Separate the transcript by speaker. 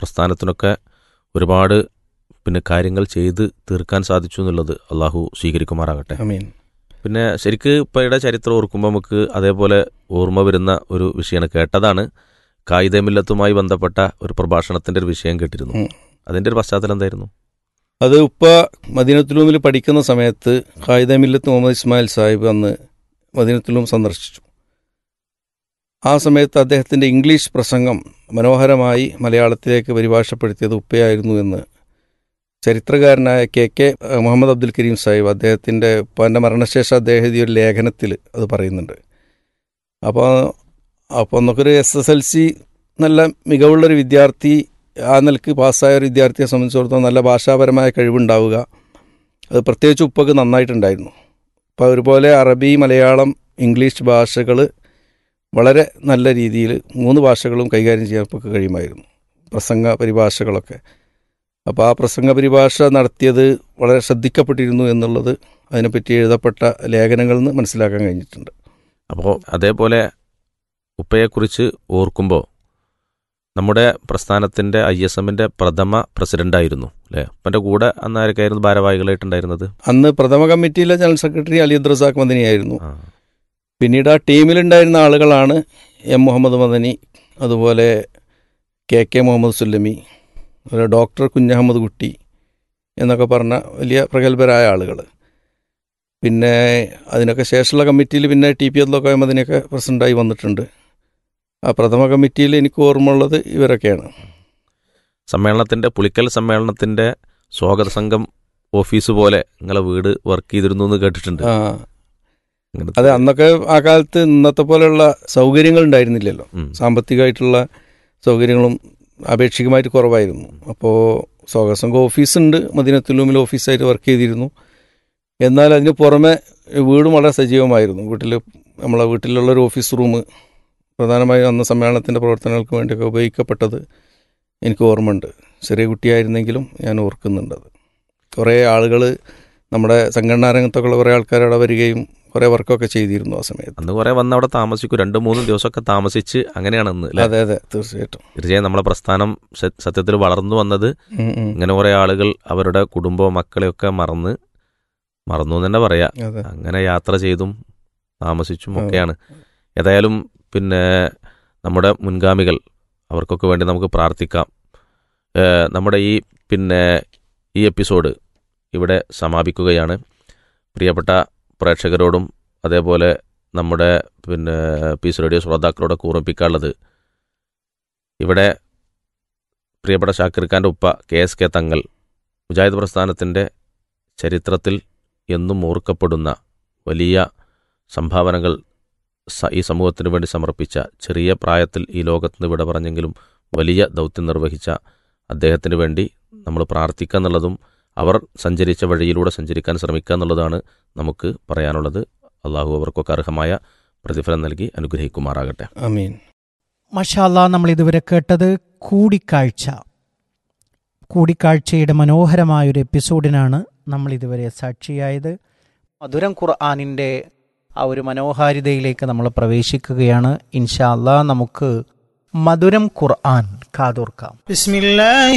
Speaker 1: പ്രസ്ഥാനത്തിനൊക്കെ ഒരുപാട് പിന്നെ കാര്യങ്ങൾ ചെയ്ത് തീർക്കാൻ സാധിച്ചു എന്നുള്ളത് അള്ളാഹു സ്വീകരിക്കുമാറാകട്ടെ
Speaker 2: അമീൻ
Speaker 1: പിന്നെ ശരിക്ക് ഇപ്പയുടെ ചരിത്രം ഓർക്കുമ്പോൾ നമുക്ക് അതേപോലെ ഓർമ്മ വരുന്ന ഒരു വിഷയമാണ് കേട്ടതാണ് കായികമില്ലത്തുമായി ബന്ധപ്പെട്ട ഒരു പ്രഭാഷണത്തിന്റെ ഒരു വിഷയം കേട്ടിരുന്നു
Speaker 2: ഉം.
Speaker 1: അതിന്റെ ഒരു പശ്ചാത്തലം എന്തായിരുന്നു
Speaker 2: അത് ഉപ്പ മദീനത്തുലൂമിൽ പഠിക്കുന്ന സമയത്ത് ഖായിദ മില്ലത്ത് മുഹമ്മദ് ഇസ്മായിൽ സാഹിബ് അന്ന് മദീനത്തുലൂം സന്ദർശിച്ചു ആ സമയത്ത് അദ്ദേഹത്തിൻ്റെ ഇംഗ്ലീഷ് പ്രസംഗം മനോഹരമായി മലയാളത്തിലേക്ക് പരിഭാഷപ്പെടുത്തിയത് ഉപ്പയായിരുന്നു എന്ന് ചരിത്രകാരനായ കെ കെ മുഹമ്മദ് അബ്ദുൽ കരീം സാഹിബ് അദ്ദേഹത്തിൻ്റെ ഉപ്പാൻ്റെ മരണശേഷം അദ്ദേഹം എഴുതിയ ഒരു ലേഖനത്തിൽ അത് പറയുന്നുണ്ട് അപ്പോൾ അപ്പോൾ നമുക്കൊരു എസ് എസ് എൽ സി നല്ല മികവുള്ളൊരു വിദ്യാർത്ഥി ആ നിലക്ക് പാസ്സായ ഒരു വിദ്യാർത്ഥിയെ സംബന്ധിച്ചിടത്തോളം നല്ല ഭാഷാപരമായ കഴിവുണ്ടാവുക അത് പ്രത്യേകിച്ച് ഉപ്പക്ക് നന്നായിട്ടുണ്ടായിരുന്നു അപ്പോൾ അതുപോലെ അറബി മലയാളം ഇംഗ്ലീഷ് ഭാഷകൾ വളരെ നല്ല രീതിയിൽ മൂന്ന് ഭാഷകളും കൈകാര്യം ചെയ്യാൻ ഉപ്പക്ക് കഴിയുമായിരുന്നു പ്രസംഗ പരിഭാഷകളൊക്കെ അപ്പോൾ ആ പ്രസംഗ പരിഭാഷ നടത്തിയത് വളരെ ശ്രദ്ധിക്കപ്പെട്ടിരുന്നു എന്നുള്ളത് അതിനെപ്പറ്റി എഴുതപ്പെട്ട ലേഖനങ്ങളിൽ നിന്ന് മനസ്സിലാക്കാൻ കഴിഞ്ഞിട്ടുണ്ട്
Speaker 1: അപ്പോൾ അതേപോലെ ഉപ്പയെക്കുറിച്ച് ഓർക്കുമ്പോൾ നമ്മുടെ പ്രസ്ഥാനത്തിന്റെ ഐ എസ് എമ്മിന്റെ പ്രഥമ പ്രസിഡന്റായിരുന്നു അല്ലേ ഉപ്പന്റെ കൂടെ അന്ന് ആരൊക്കെയായിരുന്നു ഭാരവാഹികളായിട്ടുണ്ടായിരുന്നത്
Speaker 2: അന്ന് പ്രഥമ കമ്മിറ്റിയിലെ ജനറൽ സെക്രട്ടറി അലി അബ്ദുറസാഖ് മദനിയായിരുന്നു
Speaker 1: ആ.
Speaker 2: പിന്നീട് ആ ടീമിലുണ്ടായിരുന്ന ആളുകളാണ് എം മുഹമ്മദ് മദനി അതുപോലെ കെ കെ മുഹമ്മദ് സുല്ലമി അതുപോലെ ഡോക്ടർ കുഞ്ഞഹമ്മദ് കുട്ടി എന്നൊക്കെ പറഞ്ഞ വലിയ പ്രഗത്ഭരായ ആളുകൾ പിന്നെ അതിനൊക്കെ ശേഷമുള്ള കമ്മിറ്റിയിൽ പിന്നെ ടി പി അബ്ദുൽ അഹമ്മദിനെയൊക്കെ പ്രസിഡൻ്റായി വന്നിട്ടുണ്ട് ആ പ്രഥമ കമ്മിറ്റിയിൽ എനിക്ക് ഓർമ്മയുള്ളത് ഇവരൊക്കെയാണ്
Speaker 1: സമ്മേളനത്തിന്റെ പുളിക്കൽ സമ്മേളനത്തിന്റെ സ്വാഗത സംഘം ഓഫീസ് പോലെ നിങ്ങളെ വീട് വർക്ക് ചെയ്തിരുന്നു എന്ന് കേട്ടിട്ടുണ്ട്
Speaker 2: ആ
Speaker 1: അങ്ങനത്തെ-
Speaker 2: അതെ അന്നൊക്കെ ആ കാലത്ത് ഇന്നത്തെ പോലെയുള്ള സൗകര്യങ്ങൾ ഉണ്ടായിരുന്നില്ലല്ലോ
Speaker 1: ഉം.
Speaker 2: സാമ്പത്തികമായിട്ടുള്ള സൗകര്യങ്ങളും അപേക്ഷികമായിട്ട് കുറവായിരുന്നു അപ്പോൾ സ്വാഗതസംഘം ഓഫീസുണ്ട് മദീനത്തുലൂമിൽ ഓഫീസായിട്ട് വർക്ക് ചെയ്തിരുന്നു എന്നാൽ അതിന് പുറമെ വീടും വളരെ സജീവമായിരുന്നു വീട്ടിൽ നമ്മളെ വീട്ടിലുള്ളൊരു ഓഫീസ് റൂം പ്രധാനമായും അന്ന് സമ്മേളനത്തിൻ്റെ പ്രവർത്തനങ്ങൾക്ക് വേണ്ടിയൊക്കെ ഉപയോഗിക്കപ്പെട്ടത് എനിക്ക് ഓർമ്മയുണ്ട് ചെറിയ കുട്ടിയായിരുന്നെങ്കിലും ഞാൻ ഓർക്കുന്നുണ്ട് അത് കുറേ ആളുകൾ നമ്മുടെ സംഘടനാ രംഗത്തൊക്കെയുള്ള കുറേ ആൾക്കാർ അവിടെ വരികയും കുറേ വർക്കൊക്കെ ചെയ്തിരുന്നു ആ സമയത്ത്
Speaker 1: അന്ന് കുറെ വന്ന് അവിടെ താമസിക്കും രണ്ട് മൂന്ന് ദിവസമൊക്കെ താമസിച്ച് അങ്ങനെയാണ് അന്ന് അല്ലേ
Speaker 2: അതെ അതെ തീർച്ചയായിട്ടും
Speaker 1: തീർച്ചയായും നമ്മളെ പ്രസ്ഥാനം സ- സത്യത്തിൽ വളർന്നു വന്നത്
Speaker 2: ഉം, ഉം.
Speaker 1: ഇങ്ങനെ കുറെ ആളുകൾ അവരുടെ കുടുംബവും മക്കളെയൊക്കെ മറന്ന് മറന്നു എന്ന് തന്നെ പറയാ
Speaker 2: അതെ
Speaker 1: അങ്ങനെ യാത്ര ചെയ്തും താമസിച്ചും ഒക്കെയാണ് ഏതായാലും പിന്നെ നമ്മുടെ മുൻഗാമികൾ അവർക്കൊക്കെ വേണ്ടി നമുക്ക് പ്രാർത്ഥിക്കാം ഏഹ് നമ്മുടെ ഈ പിന്നെ ഈ എപ്പിസോഡ് ഇവിടെ സമാപിക്കുകയാണ് പ്രിയപ്പെട്ട പ്രേക്ഷകരോടും അതേപോലെ നമ്മുടെ പിന്നെ പീസ് റേഡിയോ ശ്രോതാക്കളോടൊക്കെ ഓർമ്മിപ്പിക്കാനുള്ളത് ഇവിടെ പ്രിയപ്പെട്ട ഷാക്കിർ ഖാൻ്റെ ഉപ്പ കെ എസ് കെ തങ്ങൾ മുജാഹിദ് പ്രസ്ഥാനത്തിൻ്റെ ചരിത്രത്തിൽ എന്നും ഓർക്കപ്പെടുന്ന വലിയ സംഭാവനകൾ സ- ഈ സമൂഹത്തിന് വേണ്ടി സമർപ്പിച്ച ചെറിയ പ്രായത്തിൽ ഈ ലോകത്ത് നിന്ന് വിട പറഞ്ഞെങ്കിലും വലിയ ദൗത്യം നിർവഹിച്ച അദ്ദേഹത്തിന് വേണ്ടി നമ്മൾ പ്രാർത്ഥിക്കുക എന്നുള്ളതും അവർ സഞ്ചരിച്ച വഴിയിലൂടെ സഞ്ചരിക്കാൻ ശ്രമിക്കുക എന്നുള്ളതാണ് നമുക്ക് പറയാനുള്ളത് അള്ളാഹു അവർക്കൊക്കെ അർഹമായ പ്രതിഫലം നൽകി അനുഗ്രഹിക്കുമാറാകട്ടെ
Speaker 2: അമീൻ
Speaker 3: മഷാല്ല നമ്മൾ ഇതുവരെ കേട്ടത് കൂടിക്കാഴ്ച കൂടിക്കാഴ്ചയുടെ മനോഹരമായൊരു എപ്പിസോഡിനാണ് നമ്മൾ ഇതുവരെ സാക്ഷിയായത് മധുരം ഖുർആാനിൻ്റെ ആ ഒരു മനോഹാരിതയിലേക്ക് നമ്മൾ പ്രവേശിക്കുകയാണ് ഇൻഷാ അല്ലാ നമുക്ക് മധുരം ഖുർആൻ കാതോർക്കാം
Speaker 4: بسم الله